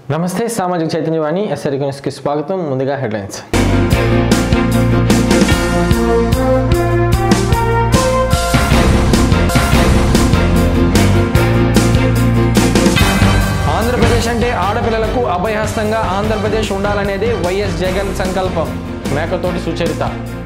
నమస్తే సామాజిక చైతన్యవాణి ఎస్ఆర్ న్యూస్కి స్వాగతం ముందుగా హెడ్లైన్స్ ఆంధ్రప్రదేశ్ అంటే ఆడపిల్లలకు అభయహస్తంగా ఆంధ్రప్రదేశ్ ఉండాలనేది వైఎస్ జగన్ సంకల్పం మేకతోటి సుచరిత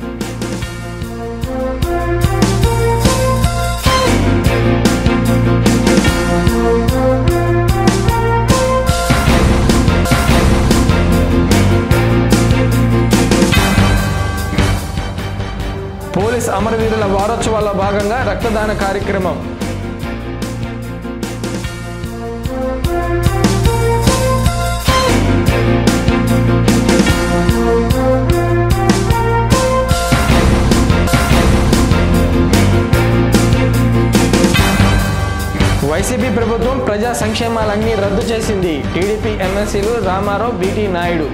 పోలీస్ అమరవీరుల వారోత్సవాల్లో భాగంగా రక్తదాన కార్యక్రమం వైసీపీ ప్రభుత్వం ప్రజా సంక్షేమాలన్నీ రద్దు చేసింది టీడీపీ ఎమ్మెల్సీలు రామారావు బీటీ నాయుడు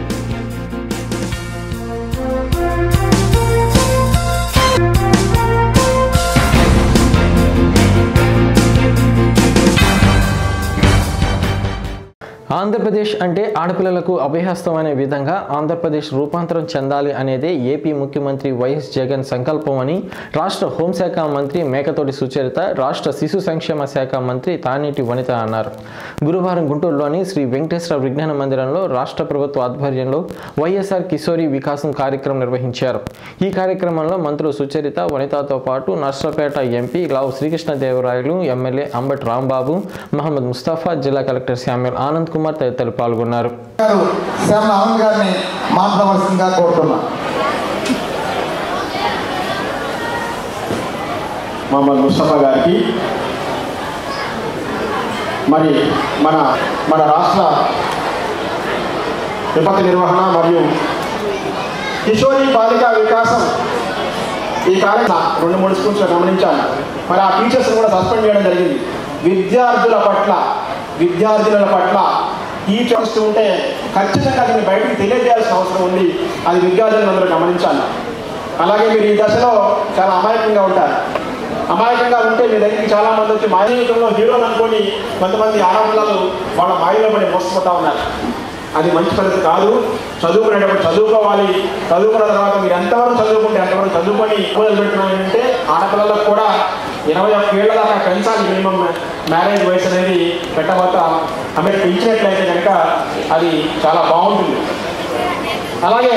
ఆంధ్రప్రదేశ్ అంటే ఆడపిల్లలకు అభయహస్తం అనే విధంగా ఆంధ్రప్రదేశ్ రూపాంతరం చెందాలి అనేదే ఏపీ ముఖ్యమంత్రి వైఎస్ జగన్ సంకల్పం అని రాష్ట్ర హోంశాఖ మంత్రి మేకతోటి సుచరిత రాష్ట్ర శిశు సంక్షేమ శాఖ మంత్రి తానేటి వనిత అన్నారు గురువారం గుంటూరులోని శ్రీ వెంకటేశ్వర విజ్ఞాన మందిరంలో రాష్ట్ర ప్రభుత్వ ఆధ్వర్యంలో వైఎస్ఆర్ కిశోరి వికాసం కార్యక్రమం నిర్వహించారు ఈ కార్యక్రమంలో మంత్రులు సుచరిత వనితతో పాటు నర్సపేట ఎంపీ లావు శ్రీకృష్ణదేవరాయలు ఎమ్మెల్యే అంబటి రాంబాబు మహమ్మద్ ముస్తాఫా జిల్లా కలెక్టర్ శామ్యుల్ ఆనంద్ కుమార్ తదితరులు పాల్గొన్నారు గారు శ్యామల ఆనంద్ గారిని మాట్లాడవలసిందిగా కోరుతున్నా మహమ్మద్ ముస్తఫా గారికి మరి మన మన రాష్ట్ర విపత్తు నిర్వహణ మరియు కిషోరి బాలికా వికాసం ఈ కార్యక్రమం రెండు మూడు స్కూల్స్లో గమనించాను మరి ఆ టీచర్స్ని కూడా సస్పెండ్ చేయడం జరిగింది విద్యార్థుల పట్ల విద్యార్థుల పట్ల ఈ చూస్తూ ఉంటే ఖచ్చితంగా దీన్ని బయటికి తెలియజేయాల్సిన అవసరం ఉంది అది విద్యార్థులను అందరూ గమనించాలి అలాగే మీరు ఈ దశలో చాలా అమాయకంగా ఉంటారు అమాయకంగా ఉంటే మీ దగ్గరికి చాలా మంది వచ్చి మా జీవితంలో హీరోలు అనుకొని కొంతమంది ఆడపిల్లలు వాళ్ళ మాయలో పడి మోసపోతా ఉన్నారు అది మంచి పద్ధతి కాదు చదువుకునేటప్పుడు చదువుకోవాలి చదువుకున్న తర్వాత మీరు ఎంతవరకు చదువుకుంటే ఎంతవరకు చదువుకొని మొదలు పెట్టినారంటే ఆడపిల్లలకు కూడా ఇరవై ఒక్క ఏళ్ళ దాకా పెంచాలి మినిమం మ్యారేజ్ వయసు అనేది పెట్టబోతా ఆమె పెంచినట్లయితే కనుక అది చాలా బాగుంటుంది అలాగే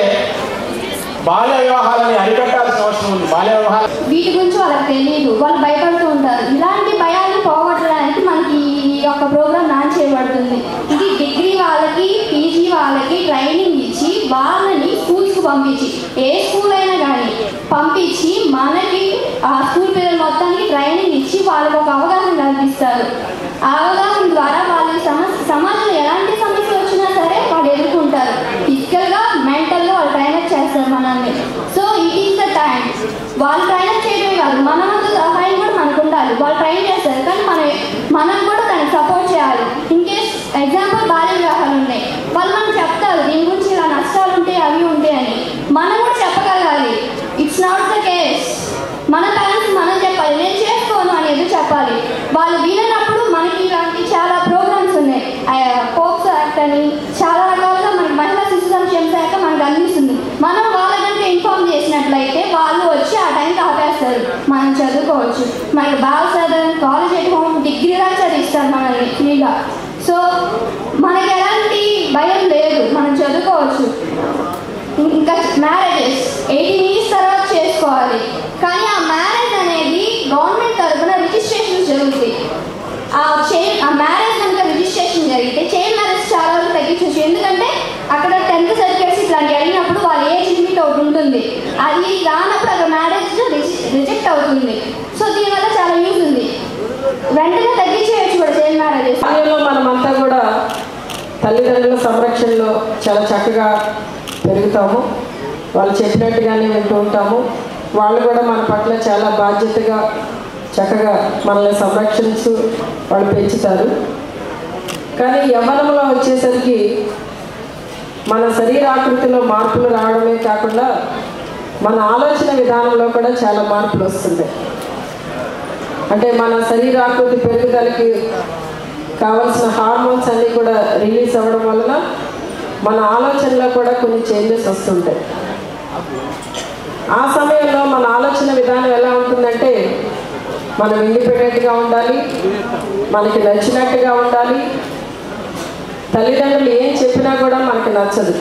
బాల్య వివాహాలని అరికట్టాల్సిన అవసరం ఉంది బాల్య వివాహాలు వీటి గురించి వాళ్ళకి తెలియదు వాళ్ళు భయపడుతూ ఉంటారు ఇలాంటి భయాన్ని పోగొట్టడానికి మనకి ఈ యొక్క ప్రోగ్రామ్ లాంచ్ చేయబడుతుంది ఇది డిగ్రీ వాళ్ళకి పీజీ వాళ్ళకి ట్రైనింగ్ ఇచ్చి వాళ్ళని స్కూల్స్కి పంపించి ఏ స్కూల్ అయినా కానీ పంపించి మనకి ఆ స్కూల్ పిల్లల మొత్తానికి ట్రైనింగ్ ఇచ్చి వాళ్ళకి ఒక అవగాహన కల్పిస్తారు ఆ అవగాహన ద్వారా వాళ్ళు సమస్య సమాజంలో ఎలాంటి సమస్య వచ్చినా సరే వాళ్ళు ఎదుర్కొంటారు ఫిజికల్గా మెంటల్గా వాళ్ళు ట్రైనప్ చేస్తారు మనల్ని so it is the time వాళ్ళు ట్రైనప్ చేయడమే కాదు మన వంతు సహాయం కూడా మనకు ఉండాలి వాళ్ళు ట్రైన్ చేస్తారు కానీ మన మనం కూడా దానికి సపోర్ట్ చేయాలి ఇన్ కేస్ ఎగ్జాంపుల్ బాల్య వివాహాలు ఉన్నాయి వాళ్ళు మనకు చెప్తారు దీని గురించి ఇలా నష్టాలు ఉంటాయి అవి ఉంటాయి అని మనం కూడా చెప్పగలగాలి ఇట్స్ నాట్ ద కేస్ మన పేరెంట్స్ మనం చెప్పాలి నేను చేసుకోను అనేది చెప్పాలి వాళ్ళు విననప్పుడు మనకి ఇలాంటి చాలా ప్రోగ్రామ్స్ ఉన్నాయి పోక్స్ యాక్ట్ అని చాలా రకాలుగా మనకి మహిళా శిశు సంక్షేమ శాఖ మనకు అందిస్తుంది మనం వాళ్ళ కనుక ఇన్ఫార్మ్ చేసినట్లయితే వాళ్ళు వచ్చి ఆ టైంకి ఆపేస్తారు మనం చదువుకోవచ్చు మనకి బాగా చదవని కాలేజ్ ఎట్ హోమ్ డిగ్రీ దాకా చదివిస్తారు మనల్ని ఫ్రీగా సో మనకి ఎలాంటి భయం లేదు మనం చదువుకోవచ్చు ఇంకా మ్యారేజెస్ ఎయిటీన్ ఇయర్స్ తర్వాత చేసుకోవాలి కానీ ఆ మ్యారేజ్ అనేది గవర్నమెంట్ తరఫున రిజిస్ట్రేషన్ జరుగుతాయి ఆ చైన్ ఆ మ్యారేజ్ కనుక రిజిస్ట్రేషన్ జరిగితే చైన్ మ్యారేజ్ చాలా వరకు తగ్గించవచ్చు ఎందుకంటే అక్కడ టెన్త్ సర్టిఫికేట్స్ ఇట్లాంటివి అడిగినప్పుడు వాళ్ళ ఏజ్ లిమిట్ ఒకటి ఉంటుంది అది రానప్పుడు అక్కడ మ్యారేజ్ రిజెక్ట్ అవుతుంది సో దీనివల్ల చాలా యూజ్ ఉంది వెంటనే తగ్గించేయచ్చు కూడా చైన్ మ్యారేజెస్ బాల్యంలో మనమంతా కూడా తల్లిదండ్రుల సంరక్షణలో చాలా చక్కగా పెరుగుతాము వాళ్ళు చెప్పినట్టుగానే వింటూ ఉంటాము వాళ్ళు కూడా మన పట్ల చాలా బాధ్యతగా చక్కగా మనల్ని సంరక్షించు వాళ్ళు పెంచుతారు కానీ యవ్వనంలో వచ్చేసరికి మన శరీరాకృతిలో మార్పులు రావడమే కాకుండా మన ఆలోచన విధానంలో కూడా చాలా మార్పులు వస్తుంది అంటే మన శరీరాకృతి పెరుగుదలకి కావాల్సిన హార్మోన్స్ అన్నీ కూడా రిలీజ్ అవ్వడం వలన మన ఆలోచనలో కూడా కొన్ని చేంజెస్ వస్తుంటాయి ఆ సమయంలో మన ఆలోచన విధానం ఎలా ఉంటుందంటే మనం ఇండిపెండెంట్గా ఉండాలి మనకి నచ్చినట్టుగా ఉండాలి తల్లిదండ్రులు ఏం చెప్పినా కూడా మనకి నచ్చదు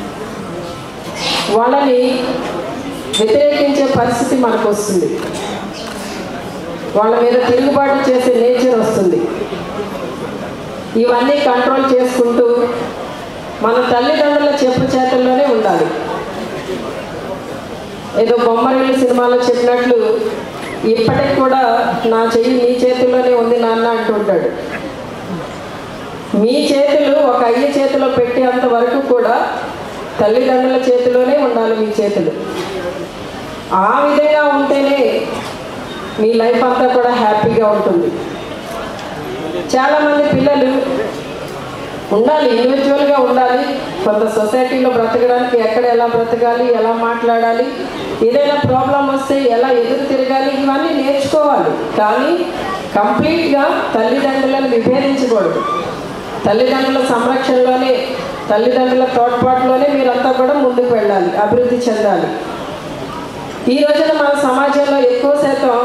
వాళ్ళని వ్యతిరేకించే పరిస్థితి మనకు వస్తుంది వాళ్ళ మీద తిరుగుబాటు చేసే నేచర్ వస్తుంది ఇవన్నీ కంట్రోల్ చేసుకుంటూ మన తల్లిదండ్రుల చెప్పు చేతల్లోనే ఉండాలి ఏదో బొమ్మరిల్లు సినిమాలో చెప్పినట్లు ఇప్పటికి కూడా నా చెయ్యి నీ చేతుల్లోనే ఉంది నాన్న అంటుంటాడు మీ చేతులు ఒక అయ్య చేతిలో పెట్టేంత వరకు కూడా తల్లిదండ్రుల చేతిలోనే ఉండాలి మీ చేతులు ఆ విధంగా ఉంటేనే మీ లైఫ్ అంతా కూడా హ్యాపీగా ఉంటుంది చాలామంది పిల్లలు ఉండాలి ఇండివిజువల్గా ఉండాలి కొంత సొసైటీలో బ్రతకడానికి ఎక్కడ ఎలా బ్రతకాలి ఎలా మాట్లాడాలి ఏదైనా ప్రాబ్లం వస్తే ఎలా ఎదురు తిరగాలి ఇవన్నీ నేర్చుకోవాలి కానీ కంప్లీట్గా తల్లిదండ్రులను విభేదించకూడదు తల్లిదండ్రుల సంరక్షణలోనే తల్లిదండ్రుల తోడ్పాటులోనే మీరంతా కూడా ముందుకు వెళ్ళాలి అభివృద్ధి చెందాలి ఈ రోజున మన సమాజంలో ఎక్కువ శాతం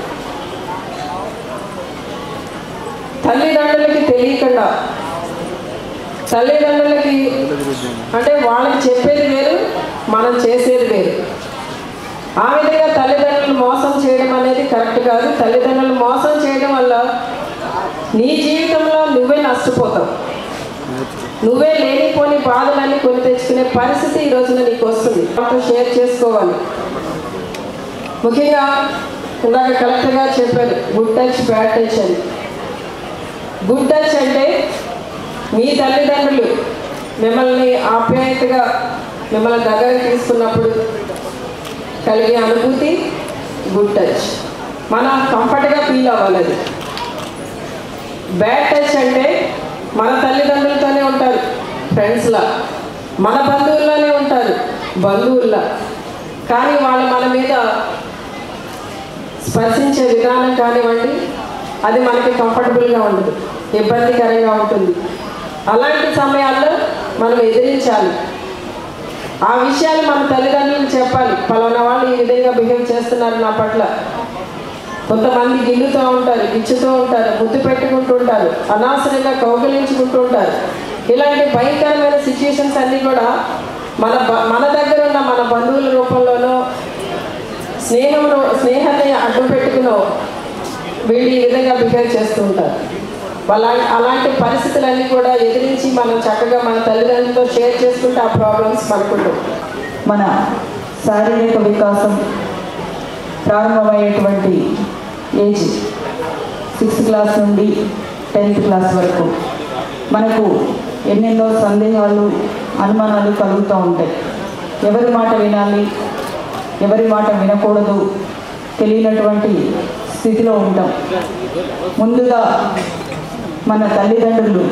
తల్లిదండ్రులకి తెలియకుండా తల్లిదండ్రులకి అంటే వాళ్ళకి చెప్పేది వేరు మనం చేసేది వేరు ఆ విధంగా తల్లిదండ్రులు మోసం చేయడం అనేది కరెక్ట్ కాదు తల్లిదండ్రులు మోసం చేయడం వల్ల నీ జీవితంలో నువ్వే నష్టపోతావు నువ్వే లేనిపోని బాధలన్నీ కొని తెచ్చుకునే పరిస్థితి ఈ రోజున నీకు వస్తుంది వాళ్ళతో షేర్ చేసుకోవాలి ముఖ్యంగా ఇందాక కరెక్ట్గా చెప్పారు గుడ్ టచ్ బ్యాడ్ టచ్ అని గుడ్ టచ్ అంటే మీ తల్లిదండ్రులు మిమ్మల్ని ఆప్యాయతగా మిమ్మల్ని దగ్గరకు తీసుకున్నప్పుడు కలిగే అనుభూతి గుడ్ టచ్ మన కంఫర్ట్గా ఫీల్ అవ్వాలి అది బ్యాడ్ టచ్ అంటే మన తల్లిదండ్రులతోనే ఉంటారు ఫ్రెండ్స్లా మన బంధువుల్లోనే ఉంటారు బంధువుల్లా కానీ వాళ్ళు మన మీద స్పర్శించే విధానం కానివ్వండి అది మనకి కంఫర్టబుల్గా ఉండదు ఇబ్బందికరంగా ఉంటుంది అలాంటి సమయాల్లో మనం ఎదిరించాలి ఆ విషయాలు మన తల్లిదండ్రులకు చెప్పాలి పలానా వాళ్ళు ఈ విధంగా బిహేవ్ చేస్తున్నారు నా పట్ల కొంతమంది గిల్లుతూ ఉంటారు గిచ్చుతూ ఉంటారు ముద్దు పెట్టుకుంటూ ఉంటారు అనవసరంగా కౌగిలించుకుంటూ ఉంటారు ఇలాంటి భయంకరమైన సిచ్యుయేషన్స్ అన్నీ కూడా మన బ- మన దగ్గర ఉన్న మన బంధువుల రూపంలోనో స్నేహం స్నేహాన్ని అడ్డు పెట్టుకునో వీళ్ళు ఈ విధంగా బిహేవ్ చేస్తూ ఉంటారు వాళ్ళ అలాంటి పరిస్థితులన్నీ కూడా ఎదిరించి మనం చక్కగా మన తల్లిదండ్రులతో షేర్ చేసుకుంటే ఆ ప్రాబ్లమ్స్ మనకుంటాం మన శారీరక వికాసం ప్రారంభమయ్యేటువంటి ఏజ్ సిక్స్త్ క్లాస్ నుండి టెన్త్ క్లాస్ వరకు మనకు ఎన్నెన్నో సందేహాలు అనుమానాలు కలుగుతూ ఉంటాయి ఎవరి మాట వినాలి ఎవరి మాట వినకూడదు తెలియనటువంటి స్థితిలో ఉంటాం ముందుగా మన తల్లిదండ్రులు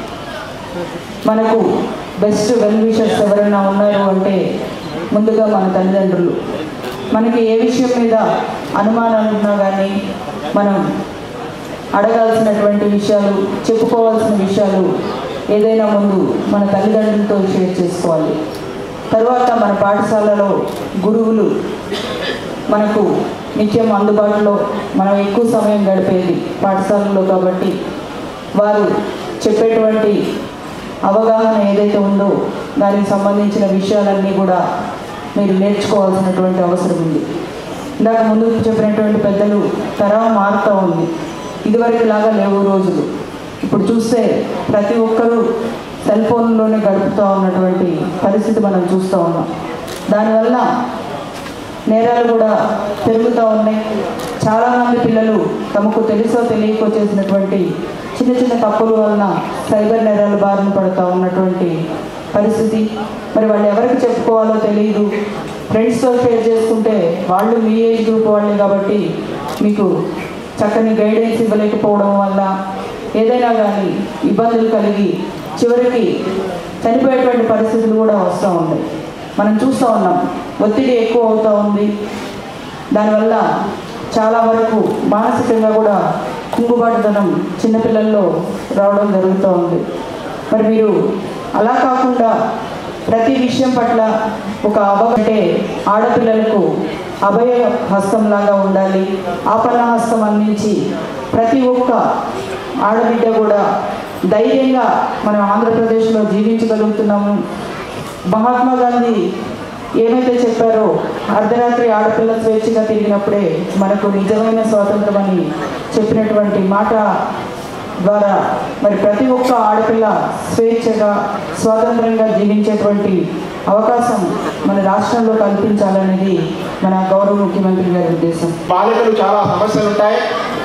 మనకు బెస్ట్ వెల్ విషర్స్ ఎవరైనా ఉన్నారు అంటే ముందుగా మన తల్లిదండ్రులు మనకి ఏ విషయం మీద అనుమానాలు ఉన్నా కానీ మనం అడగాల్సినటువంటి విషయాలు చెప్పుకోవాల్సిన విషయాలు ఏదైనా ముందు మన తల్లిదండ్రులతో షేర్ చేసుకోవాలి తర్వాత మన పాఠశాలలో గురువులు మనకు నిత్యం అందుబాటులో మనం ఎక్కువ సమయం గడిపేది పాఠశాలలో కాబట్టి వారు చెప్పేటువంటి అవగాహన ఏదైతే ఉందో దానికి సంబంధించిన విషయాలన్నీ కూడా మీరు నేర్చుకోవాల్సినటువంటి అవసరం ఉంది ఇందాక ముందు చెప్పినటువంటి పెద్దలు తరం మారుతూ ఉంది ఇదివరకు లాగా లేవు రోజులు ఇప్పుడు చూస్తే ప్రతి ఒక్కరూ సెల్ ఫోన్లోనే గడుపుతూ ఉన్నటువంటి పరిస్థితి మనం చూస్తూ ఉన్నాం దానివల్ల నేరాలు కూడా పెరుగుతూ ఉన్నాయి చాలామంది పిల్లలు తమకు తెలుసో తెలియకో చేసినటువంటి చిన్న చిన్న తప్పుల వలన సైబర్ నేరాలు బారిన పడుతూ ఉన్నటువంటి పరిస్థితి మరి వాళ్ళు ఎవరికి చెప్పుకోవాలో తెలియదు ఫ్రెండ్స్తో షేర్ చేసుకుంటే వాళ్ళు మీ ఏజ్ గ్రూప్ వాళ్ళే కాబట్టి మీకు చక్కని గైడెన్స్ ఇవ్వలేకపోవడం వల్ల ఏదైనా కానీ ఇబ్బందులు కలిగి చివరికి చనిపోయేటువంటి పరిస్థితులు కూడా వస్తూ ఉన్నాయి మనం చూస్తూ ఉన్నాం ఒత్తిడి ఎక్కువ అవుతూ ఉంది దానివల్ల చాలా వరకు మానసికంగా కూడా కుంగుబాటుతనం చిన్నపిల్లల్లో రావడం జరుగుతూ ఉంది మరి మీరు అలా కాకుండా ప్రతి విషయం పట్ల ఒక అవగంటే ఆడపిల్లలకు అభయ హస్తంలాగా ఉండాలి ఆపన్న హస్తం అందించి ప్రతి ఒక్క ఆడబిడ్డ కూడా ధైర్యంగా మనం ఆంధ్రప్రదేశ్లో జీవించగలుగుతున్నాము మహాత్మా గాంధీ ఏమైతే చెప్పారో అర్ధరాత్రి ఆడపిల్ల స్వేచ్ఛగా తిరిగినప్పుడే మనకు నిజమైన స్వాతంత్రం అని చెప్పినటువంటి మాట ద్వారా మరి ప్రతి ఒక్క ఆడపిల్ల స్వేచ్ఛగా స్వాతంత్రంగా జీవించేటువంటి అవకాశం మన రాష్ట్రంలో కల్పించాలనేది మన గౌరవ ముఖ్యమంత్రి గారి ఉద్దేశం బాలికలు చాలా సమస్యలు ఉంటాయి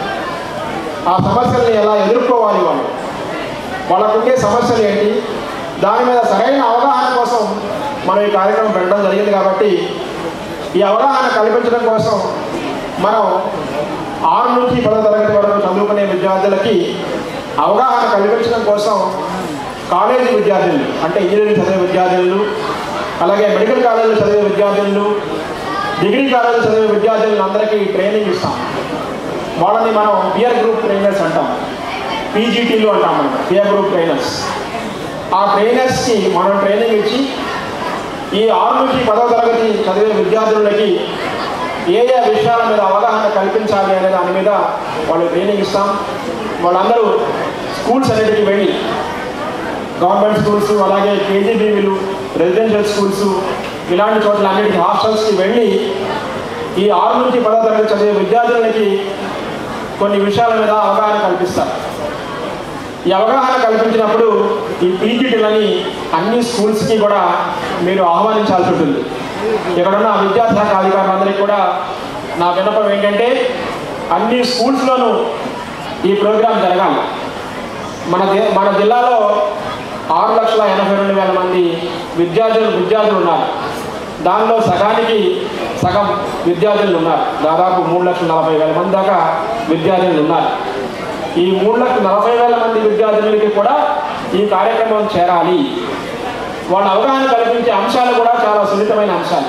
ఆ సమస్యల్ని ఎలా ఎదుర్కోవాలి వాళ్ళు వాళ్ళకుండే సమస్యలు ఏంటి దాని మీద సరైన అవగాహన కోసం మనం ఈ కార్యక్రమం పెట్టడం జరిగింది కాబట్టి ఈ అవగాహన కల్పించడం కోసం మనం ఆరు నుంచి పదో తరగతి వరకు చదువుకునే విద్యార్థులకి అవగాహన కల్పించడం కోసం కాలేజీ విద్యార్థులు అంటే ఇంజనీరింగ్ చదివే విద్యార్థులు అలాగే మెడికల్ కాలేజీలో చదివే విద్యార్థులు డిగ్రీ కాలేజీలో చదివే విద్యార్థులను అందరికీ ట్రైనింగ్ ఇస్తాం వాళ్ళని మనం పియర్ గ్రూప్ ట్రైనర్స్ అంటాం పీజీటీలు అంటాం మనం పియర్ గ్రూప్ ట్రైనర్స్ ఆ ట్రైనర్స్కి మనం ట్రైనింగ్ ఇచ్చి ఈ ఆరు నుంచి పదవ తరగతి చదివే విద్యార్థులకి ఏ ఏ విషయాల మీద అవగాహన కల్పించాలి అనే దాని మీద వాళ్ళు ట్రైనింగ్ ఇస్తాం వాళ్ళందరూ స్కూల్స్ అన్నిటికీ వెళ్ళి గవర్నమెంట్ స్కూల్స్ అలాగే కేజీబీవీలు రెసిడెన్షియల్ స్కూల్స్ ఇలాంటి చోట్ల అన్నిటికీ హాస్టల్స్కి వెళ్ళి ఈ ఆరు నుంచి పదో తరగతి చదివే విద్యార్థులకి కొన్ని విషయాల మీద అవగాహన కల్పిస్తారు ఈ అవగాహన కల్పించినప్పుడు ఈ పీజీటీలని అన్ని స్కూల్స్కి కూడా మీరు ఆహ్వానించాల్సి ఉంటుంది ఇక్కడున్న విద్యాశాఖ అధికారులందరికీ కూడా నా విన్నపం ఏంటంటే అన్ని స్కూల్స్లోనూ ఈ ప్రోగ్రాం జరగాలి మన దే మన జిల్లాలో ఆరు లక్షల ఎనభై రెండు వేల మంది విద్యార్థులు విద్యార్థులు ఉన్నారు దానిలో సగానికి సగం విద్యార్థులు ఉన్నారు దాదాపు మూడు లక్షల నలభై వేల మంది దాకా విద్యార్థులు ఉన్నారు ఈ మూడు లక్షల నలభై వేల మంది విద్యార్థులకి కూడా ఈ కార్యక్రమం చేరాలి వాళ్ళ అవగాహన కల్పించే అంశాలు కూడా చాలా సున్నితమైన అంశాలు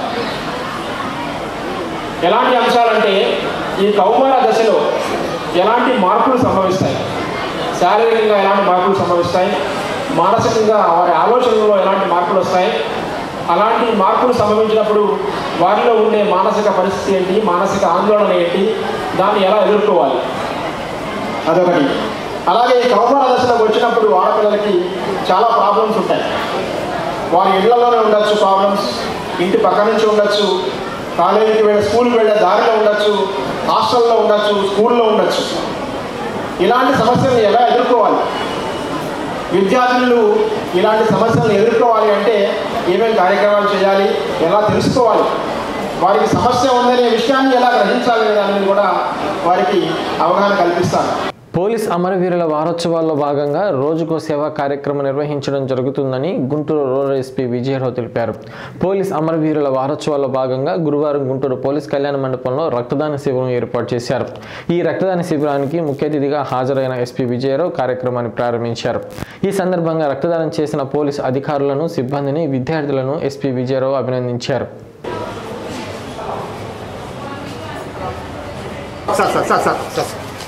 ఎలాంటి అంశాలంటే ఈ కౌమార దశలో ఎలాంటి మార్పులు సంభవిస్తాయి శారీరకంగా ఎలాంటి మార్పులు సంభవిస్తాయి మానసికంగా వారి ఆలోచనలో ఎలాంటి మార్పులు వస్తాయి అలాంటి మార్పులు సంభవించినప్పుడు వారిలో ఉండే మానసిక పరిస్థితి ఏంటి మానసిక ఆందోళన ఏంటి దాన్ని ఎలా ఎదుర్కోవాలి అదొకటి అలాగే ఈ కౌమార దశలోకి వచ్చినప్పుడు ఆడపిల్లలకి చాలా ప్రాబ్లమ్స్ ఉంటాయి వారి ఇళ్లలోనే ఉండొచ్చు ప్రాబ్లమ్స్ ఇంటి పక్క నుంచి ఉండొచ్చు కాలేజీకి వెళ్ళే స్కూల్కి వెళ్ళే దారిలో ఉండొచ్చు హాస్టల్లో ఉండొచ్చు స్కూల్లో ఉండొచ్చు ఇలాంటి సమస్యలను ఎలా ఎదుర్కోవాలి విద్యార్థులు ఇలాంటి సమస్యలను ఎదుర్కోవాలి అంటే ఏమేమి కార్యక్రమాలు చేయాలి ఎలా తెలుసుకోవాలి వారికి సమస్య ఉందనే విషయాన్ని ఎలా గ్రహించాలి అనే దాని మీద కూడా వారికి అవగాహన కల్పిస్తాను పోలీస్ అమరవీరుల వారోత్సవాల్లో భాగంగా రోజుకో సేవా కార్యక్రమం నిర్వహించడం జరుగుతుందని గుంటూరు రూరల్ ఎస్పీ విజయరావు తెలిపారు పోలీస్ అమరవీరుల వారోత్సవాల్లో భాగంగా గురువారం గుంటూరు పోలీస్ కళ్యాణ మండపంలో రక్తదాన శిబిరం ఏర్పాటు చేశారు ఈ రక్తదాన శిబిరానికి ముఖ్య అతిథిగా హాజరైన ఎస్పీ విజయరావు కార్యక్రమాన్ని ప్రారంభించారు ఈ సందర్భంగా రక్తదానం చేసిన పోలీసు అధికారులను సిబ్బందిని విద్యార్థులను ఎస్పీ విజయరావు అభినందించారు sir sir sir sir sir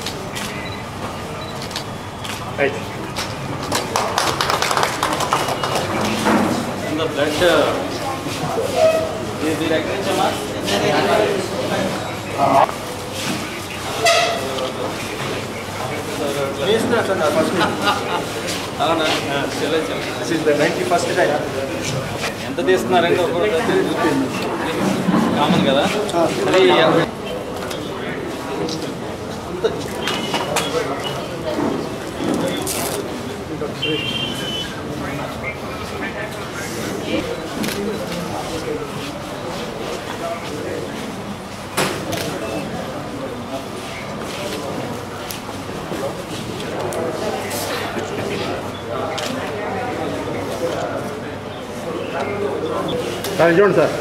ఎంత తీస్తున్నారండి ఒక్కొక్కటి కామన్ కదా అది చూడండి సార్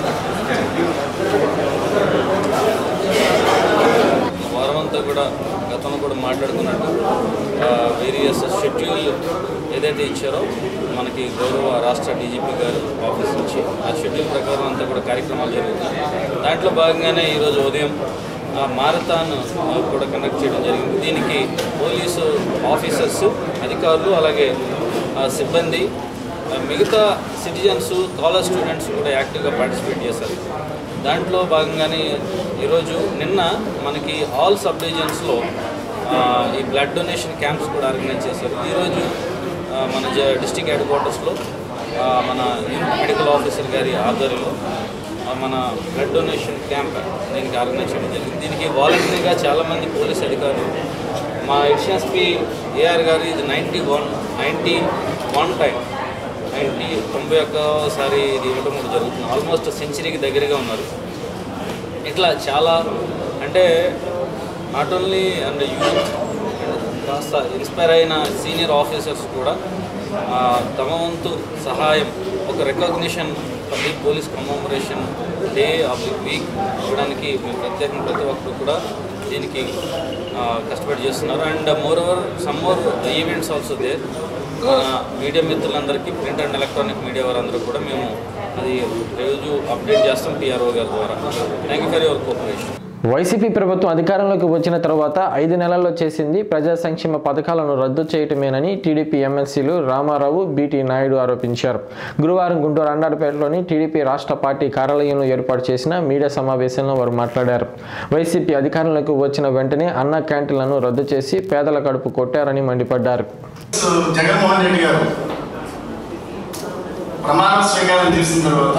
వారం అంతా కూడా గత గతంలో కూడా మాట్లాడుకున్నట్టు వేరియస్ షెడ్యూల్ ఏదైతే ఇచ్చారో మనకి గౌరవ రాష్ట్ర డీజీపీ గారు ఆఫీస్ నుంచి ఆ షెడ్యూల్ ప్రకారం అంతా కూడా కార్యక్రమాలు జరుగుతున్నాయి దాంట్లో భాగంగానే ఈరోజు ఉదయం ఆ మారథాన్ ఆ, కూడా కండక్ట్ చేయడం జరిగింది దీనికి పోలీసు ఆఫీసర్స్ అధికారులు అలాగే ఆ, సిబ్బంది ఆ, మిగతా సిటిజన్స్ కాలేజ్ స్టూడెంట్స్ కూడా యాక్టివ్గా పార్టిసిపేట్ చేశారు దాంట్లో భాగంగానే ఈరోజు నిన్న మనకి ఆల్ సబ్ డివిజన్స్లో ఈ బ్లడ్ డొనేషన్ క్యాంప్స్ కూడా ఆర్గనైజ్ చేశారు ఈరోజు ఆ, మన డిస్టిక్ హెడ్ క్వార్టర్స్లో ఆ, మన మెడికల్ ఆఫీసర్ గారి ఆధ్వర్యంలో ఆ, మన బ్లడ్ డొనేషన్ క్యాంప్ దీనికి ఆర్గనైజ్ చేయడం జరిగింది దీనికి వాలంటరీగా చాలామంది పోలీస్ అధికారులు మా హెచ్ఎస్పి ఏఆర్ గారు ఇది ninety one ninety one time ninety తొంభై ఒక్కసారి ఇది ఇవ్వడం కూడా జరుగుతుంది ఆల్మోస్ట్ సెంచరీకి దగ్గరగా ఉన్నారు ఇట్లా చాలా అంటే నాట్ ఓన్లీ అండ్ యూత్ కాస్త ఇన్స్పైర్ అయిన సీనియర్ ఆఫీసర్స్ కూడా ఆ, తమ వంతు సహాయం ఒక recognition for the police commemoration day of the week ఇవ్వడానికి మేము ప్రత్యేకంగా ప్రతి ఒక్కరు కూడా దీనికి ఆ, కష్టపడి చేస్తున్నారు and more over some more events also there మన మీడియా మిత్రులందరికీ ప్రింట్ అండ్ ఎలక్ట్రానిక్ మీడియా వారందరూ కూడా మేము అది రోజు అప్డేట్ చేస్తాం పిఆర్ఓ గారి ద్వారా thank you for your cooperation YCP ప్రభుత్వం అధికారంలోకి వచ్చిన తర్వాత ఐదు నెలల్లో చేసింది ప్రజా సంక్షేమ పథకాలను రద్దు చేయటమేనని టీడీపీ ఎమ్మెల్సీలు రామారావు బీటీ నాయుడు ఆరోపించారు గురువారం గుంటూరు అండారపేటలోని టీడీపీ రాష్ట్ర పార్టీ కార్యాలయంలో ఏర్పాటు చేసిన మీడియా సమావేశంలో వారు మాట్లాడారు వైసీపీ అధికారంలోకి వచ్చిన వెంటనే అన్న క్యాంటీన్లను రద్దు చేసి పేదల కడుపు కొట్టారని మండిపడ్డారు జగన్మోహన్ రెడ్డి గారు ప్రమాణ స్వీకారం చేసిన తర్వాత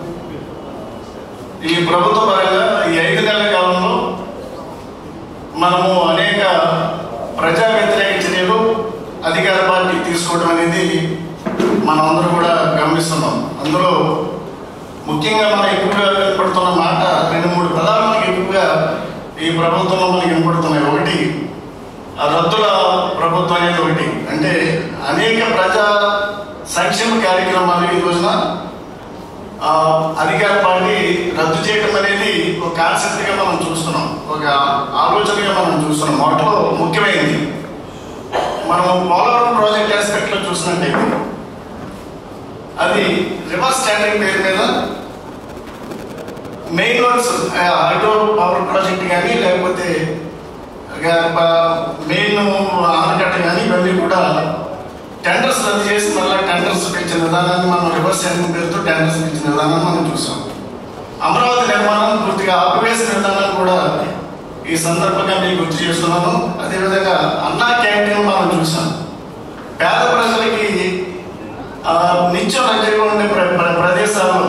ఈ ప్రభుత్వ పరంగా ఈ ఐదు నెలల కాలంలో మనము అనేక ప్రజా వ్యతిరేక చర్యలు అధికార పార్టీ తీసుకోవడం అనేది మనందరూ కూడా గమనిస్తున్నాం అందులో ముఖ్యంగా మనం ఎక్కువగా వినపడుతున్న మాట రెండు మూడు పదాలు మనకి ఎక్కువగా ఈ ప్రభుత్వంలో మనకి వినపడుతున్నాయి ఒకటి ఆ రద్దుల ప్రభుత్వం అనేది ఒకటి అంటే అనేక ప్రజా సంక్షేమ కార్యక్రమాలు ఈ రోజున ఆ, అధికార పార్టీ రద్దు చేయడం అనేది ఒక కాన్సెప్ట్ గా మనం చూస్తున్నాం ఒక ఆలోచనగా మనం చూస్తున్నాం వాటిలో ముఖ్యమైనది మనం పోలవరం ప్రాజెక్ట్ ఆస్పెక్ట్ లో చూసినట్టయితే అది రివర్స్ స్టాండింగ్ పేరు మీద main works hydro power project కానీ లేకపోతే మెయిన్ ఆనకట్ట కానీ ఇవన్నీ కూడా టెండర్స్ రద్దు చేసి మళ్ళీ టెండర్స్ ఇచ్చిన విధానాన్ని మనం రివర్స్ స్టాండింగ్ పేరుతో టెండర్స్ ఇచ్చిన విధానాన్ని మనం చూసాం అమరావతి నిర్మాణం పూర్తిగా ఆపివేసిన విధానాన్ని కూడా ఈ సందర్భంగా మీకు గుర్తు చేస్తున్నాను అదేవిధంగా అన్నా క్యాంటీన్ మనం చూసాం పేద ప్రజలకి ఆ, నిత్యం రద్దీగా ఉండే ప్ర- ప్ర- ప్రదేశాల్లో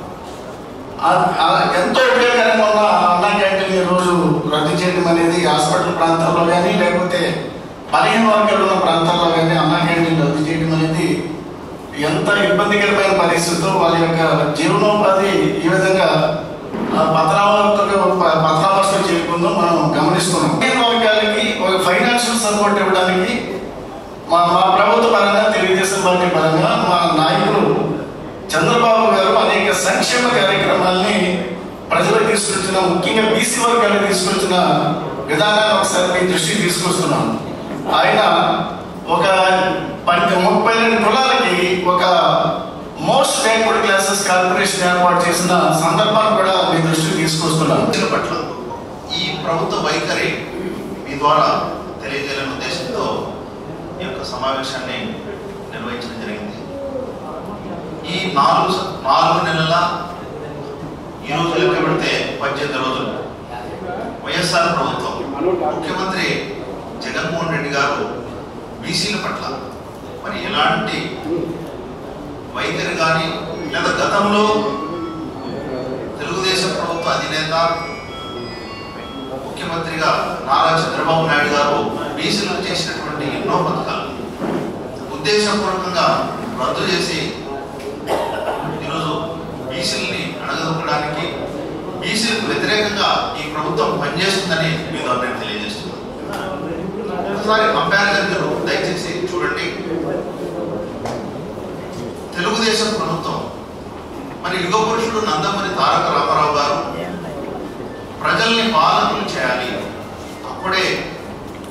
ఆ- ఆ ఎంతో ఉపయోగకరంగా ఉన్న అన్నా క్యాంటీన్ ఈ రోజు రద్దు చేయడం అనేది హాస్పిటల్ ప్రాంతాల్లో కానీ లేకపోతే పదిహేను వర్గాలు ఉన్న ప్రాంతాల్లో కానీ అన్నా క్యాంటీన్ రద్దు చేయడం అనేది ఎంత ఇబ్బందికరమైన పరిస్థితితో వాళ్ళ యొక్క జీవనోపాధి ఈ విధంగా ఆ, పతనావస్థకు ప- పతనావస్థకు చేరుకుందో మనం గమనిస్తున్నాం పదిహేను వర్గాలకి ఒక ఫైనాన్షియల్ సపోర్ట్ ఇవ్వడానికి మా మా ప్రభుత్వ పరంగా తెలుగుదేశం పార్టీ పరంగా మా నాయకులు చంద్రబాబు గారు అనేక సంక్షేమ కార్యక్రమాల్ని ప్రజలకు తీసుకొచ్చిన ముఖ్యంగా బీసీ వర్గాలకు తీసుకొచ్చిన విధానాన్ని ఒకసారి మీ దృష్టికి తీసుకొస్తున్నాం ఆయన ఒక పది ముప్పై రెండు కులాలకి ఒక మోస్ట్ బ్యాక్వర్డ్ క్లాసెస్ కార్పొరేషన్ ఏర్పాటు చేసిన సందర్భాన్ని కూడా మీ దృష్టికి తీసుకొస్తున్నాం ప్రజల పట్ల ఈ ప్రభుత్వ వైఖరి మీ ద్వారా తెలియజేయాలనే ఉద్దేశంతో ఈ యొక్క సమావేశాన్ని నిర్వహించడం జరిగింది ఈ నాలుగు స- నాలుగు నెలల ఈ రోజు లెక్క పెడితే పద్దెనిమిది రోజులు వైఎస్ఆర్ ప్రభుత్వం ముఖ్యమంత్రి జగన్మోహన్ రెడ్డి గారు బీసీల పట్ల మరి ఎలాంటి వైఖరి కానీ లేదా గతంలో తెలుగుదేశం ప్రభుత్వ అధినేత ముఖ్యమంత్రిగా నారా చంద్రబాబు నాయుడు గారు బీసీలకు చేసినటువంటి ఎన్నో పథకాలు ఉద్దేశపూర్వకంగా రద్దు చేసి ఈరోజు బీసీలని అణగదొక్కడానికి బీసీలకు వ్యతిరేకంగా ఈ ప్రభుత్వం పనిచేస్తుందని మీ ద్వారా నేను తెలియజేస్తున్నాను ఒకసారి కంపారిజన్ మీరు దయచేసి చూడండి తెలుగుదేశం ప్రభుత్వం మరి యుగ పురుషుడు నందమూరి తారక రామారావు గారు ప్రజల్ని పాలకులు చేయాలి అప్పుడే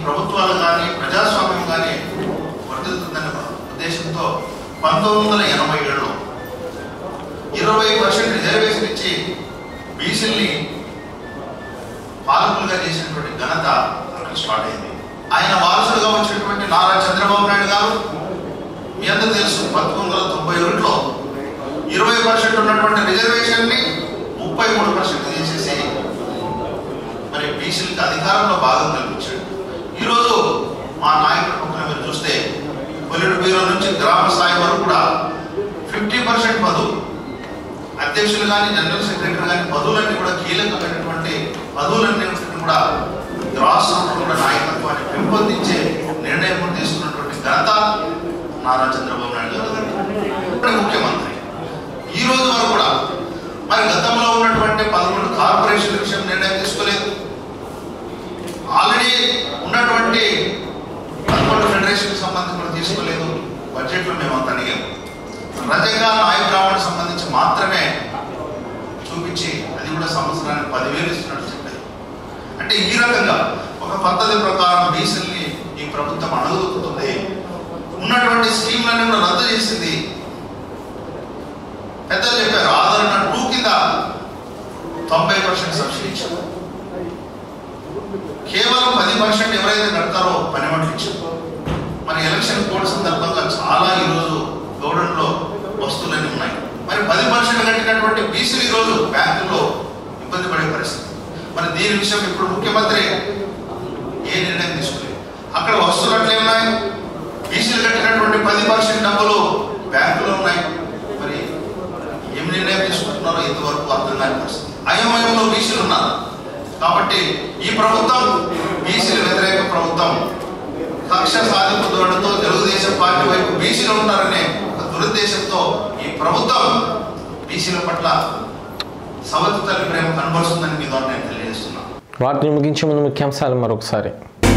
ప్రభుత్వాలు కానీ ప్రజాస్వామ్యం కానీ వర్తిల్తుందనే ఉద్దేశంతో పంతొమ్మిది వందల ఎనభై ఏడులో ఇరవై పర్సెంట్ రిజర్వేషన్ ఇచ్చి బీసీల్ని పాలకులుగా చేసినటువంటి ఘనత అక్కడ స్టార్ట్ అయింది ఆయన వారసుడుగా వచ్చినటువంటి నారా చంద్రబాబు నాయుడు గారు మీ అందరూ తెలుసు పంతొమ్మిది వందల తొంభై ఒకటిలో ఇరవై పర్సెంట్ ఉన్నటువంటి రిజర్వేషన్ ని ముప్పై మూడు పర్సెంట్ చేసేసి మరి బీసీలకు అధికారంలో భాగం కల్పించాడు ఈరోజు మా నాయకుడి పక్కన మీరు చూస్తే పొలిటి బ్యూరో నుంచి గ్రామ స్థాయి వరకు కూడా ఫిఫ్టీ పర్సెంట్ పదవులు అధ్యక్షులు కానీ జనరల్ సెక్రటరీ కానీ పదవులన్నీ కూడా కీలకమైనటువంటి పదవులన్నీ కూడా రాష్ట్రంలో కూడా నాయకత్వాన్ని పెంపొందించే నిర్ణయం కూడా తీసుకున్నటువంటి ఘనత నారా చంద్రబాబు నాయుడు గారు ఇప్పుడే ముఖ్యమంత్రి ఈ రోజు వరకు కూడా మరి గతంలో ఉన్నటువంటి పదకొండు కార్పొరేషన్ విషయం నిర్ణయం తీసుకోలేదు ఆల్రెడీ ఉన్నటువంటి పదకొండు ఫెడరేషన్ సంబంధించి కూడా తీసుకోలేదు బడ్జెట్లో మేము అంత అడిగాము రజంగా నాయ బ్రాహ్మణ్ సంబంధించి మాత్రమే చూపించి అది కూడా సంవత్సరానికి పదివేలు ఇస్తున్నట్టు చెప్పారు అంటే ఈ రకంగా ఒక పద్ధతి ప్రకారం బీసీల్ని ఈ ప్రభుత్వం అడుగుతుంది ఉన్నటువంటి స్కీమ్లన్నీ కూడా రద్దు చేసింది పెద్దలు చెప్పారు ఆదరణ టూ కింద తొంభై పర్సెంట్ సబ్సిడీ ఇచ్చారు కేవలం పది పర్సెంట్ ఎవరైతే కడతారో పని మంటలు ఇచ్చారు మరి ఎలక్షన్ కోడ్ సందర్భంగా చాలా ఈరోజు గౌడంలో వస్తువులన్నీ ఉన్నాయి మరి పది పర్సెంట్ కట్టినటువంటి బీసీలు ఈరోజు బ్యాంకుల్లో ఇబ్బంది పడే పరిస్థితి మరి దీని విషయం ఇప్పుడు ముఖ్యమంత్రి ఏ నిర్ణయం తీసుకోలేదు అక్కడ వస్తువులు అట్లే ఉన్నాయి బీసీలు కట్టినటువంటి పది పర్సెంట్ డబ్బులు బ్యాంకులో ఉన్నాయి మరి ఏం నిర్ణయం తీసుకుంటున్నారో ఇంతవరకు అర్థం కాని పరిస్థితి అయోమయంలో బీసీలు ఉన్నారు కాబట్టి ఈ ప్రభుత్వం బీసీల వ్యతిరేక ప్రభుత్వం కక్ష సాధింపు ధోరణితో తెలుగుదేశం పార్టీ వైపు బీసీలు ఉంటారనే ఒక దురుద్దేశంతో ఈ ప్రభుత్వం బీసీల పట్ల సవతి తల్లి ప్రేమ కనబరుస్తుందని మీ ద్వారా నేను తెలియజేస్తున్నాను వాటిని ముగించే ముందు ముఖ్యాంశాలు మరొకసారి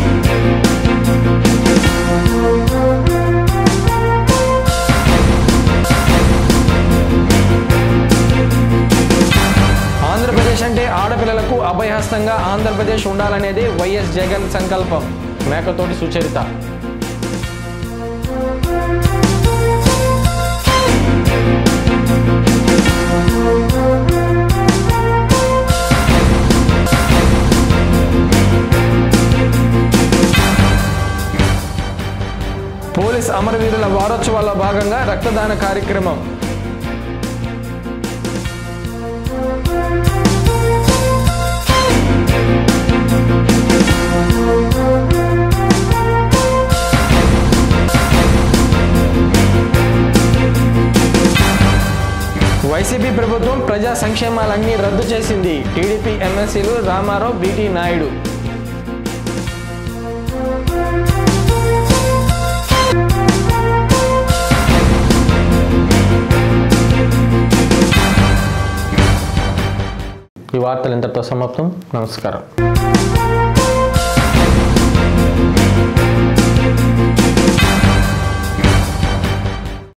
ఆంధ్రప్రదేశ్ అంటే ఆడపిల్లలకు అభయహస్తంగా ఆంధ్రప్రదేశ్ ఉండాలనేది వైఎస్ జగన్ సంకల్పం మేకతోటి సుచరిత పోలీస్ అమరవీరుల వారోత్సవాల్లో భాగంగా రక్తదాన కార్యక్రమం వైసీపీ ప్రభుత్వం ప్రజా సంక్షేమాలన్నీ రద్దు చేసింది టీడీపీ ఎమ్మెల్సీలు రామారావు బీటీ నాయుడు ఈ వార్తలు ఇంతటితో సమాప్తం నమస్కారం